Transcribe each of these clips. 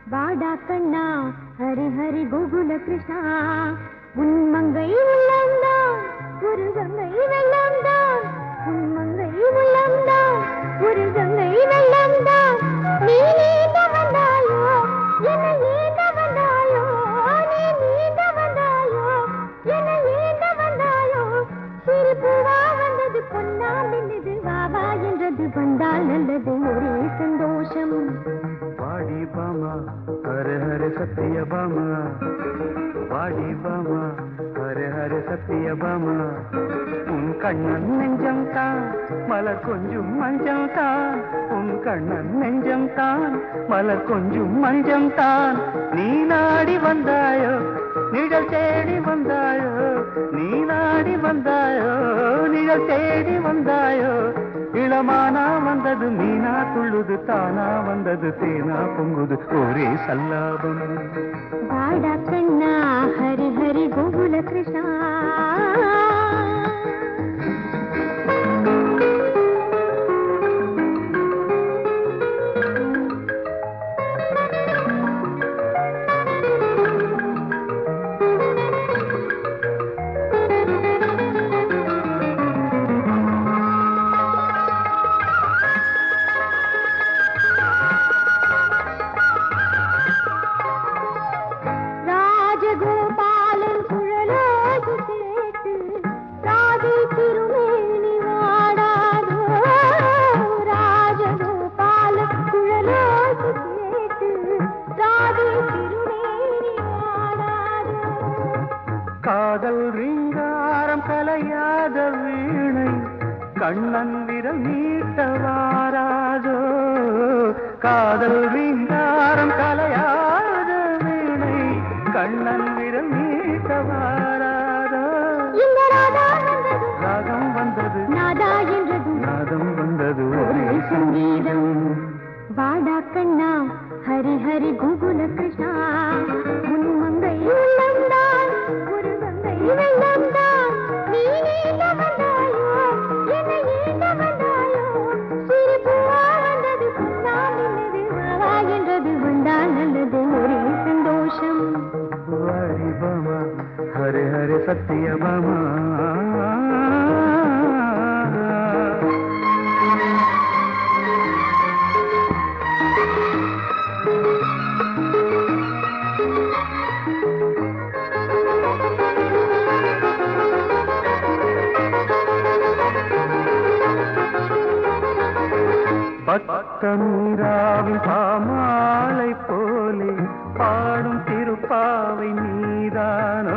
வாடா கண்ணா ஹரி ஹரி கோகுல கிருஷ்ணா உன்மங்கை உள்ளம்தான் ஒரு கங்கை வெள்ளம்தான் உன்மங்கை உள்ளம்தான் ஒரு கங்கை வெள்ளம்தான் நீ நீந்த வந்தாயோ என்னை ஏந்த வந்தாயோ நீ நீந்த வந்தாயோ என்னை ஏந்த வந்தாயோ சிறு பூவா வந்தது பொன்னா மின்னது வாவா என்றது வந்தால் நல்லது ஒரே சந்தோஷம் வாடி பாமா ஹர ஹர சத்திய பாமா வாடி பாமா ஹர ஹர சத்திய பாமா உன் கண்ணன் நெஞ்சம் தான் மலர் கொஞ்சம் மஞ்சம் தான் உன் கண்ணன் நெஞ்சம் தான் மலர் கொஞ்சம் மஞ்சம் தான் நீ நாடி வந்தாயோ நிழல் தேடி வந்தாயோ நீ நாடி வந்தாயோ நிழல் தேடி வந்தாயோ இளமானா வந்தது மீனா துள்ளுது தானா வந்தது தேனா பொங்குது ஒரே சல்லாபம் வாடா கண்ணா ஹரி ஹரி கோகுல கிருஷ்ணா ராஜகோபாலன் குழலோடு கேட்டு ராதை திருமேனி வாடாதோ ராஜகோபாலன் குழலோடு கேட்டு ராதை திருமேனி வாடாதோ காதல் ரீங்காரம் கலையாத வீணை கண்ணன் விரல் நீட்ட வாராதோ காதல் ரீங்காரம் கலையாத வீணை கண்ணன் விரல் நீட்ட வாராதோ இந்த ராதா வந்தது ராகம் வந்தது நாதா என்றது நாதம் வந்தது ஒரே சங்கீதம் வாடா கண்ணா ஹரி ஹரி கோகுல கிருஷ்ணா உன் மங்கை உள்ளம்தான் ஒரு கங்கை வெள்ளம்தான் நீ நீந்த வந்தாயோ என்னை ஏந்த வந்தாயோ சிறு பூவா வந்தது பொன்னா மின்னது வாவா என்றது வந்தால் நல்லது ஒரே சந்தோஷம் வாடி பாமா ஹரே ஹரே சத்திய பாமா பத்தமீராவின் பாமாலை போலே பாடும் திருப்பாவை நீதானோ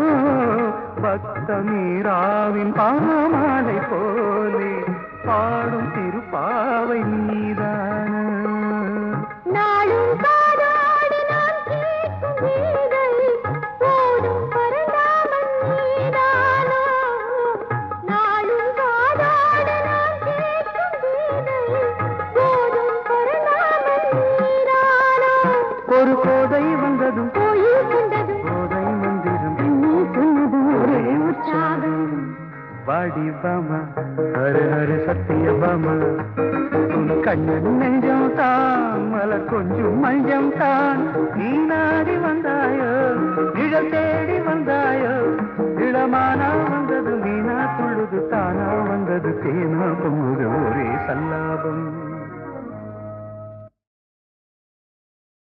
பக்தமீராவின் பாமாலை போலே பாடும் திருப்பாவை நீதானோ நாளும் காதோடு நான் கேட்கும் கீதை போதும் பரந்தாமன் நீதானோ நாளும் காதோடு நான் கேட்கும் கீதை போதும் பரந்தாமன் நீதானோ ஒரு கோதை வந்ததும் கோயில் கொண்டதும் கோதை மந்திரம் நீ சொன்னதும் ஒரே உற்சாகம் வாடி பாமா ஹர ஹர சத்திய பாமா உன் கண்ணன் நெஞ்சம் தான் மலர் கொஞ்சம் மஞ்சம் தான் நீ நாடி வந்தாயோ நிழல் தேடி வந்தாயோ இளமானா வந்தது மீனா துள்ளுது தானா வந்தது தேனா பொங்குது ஒரே சல்லாபம்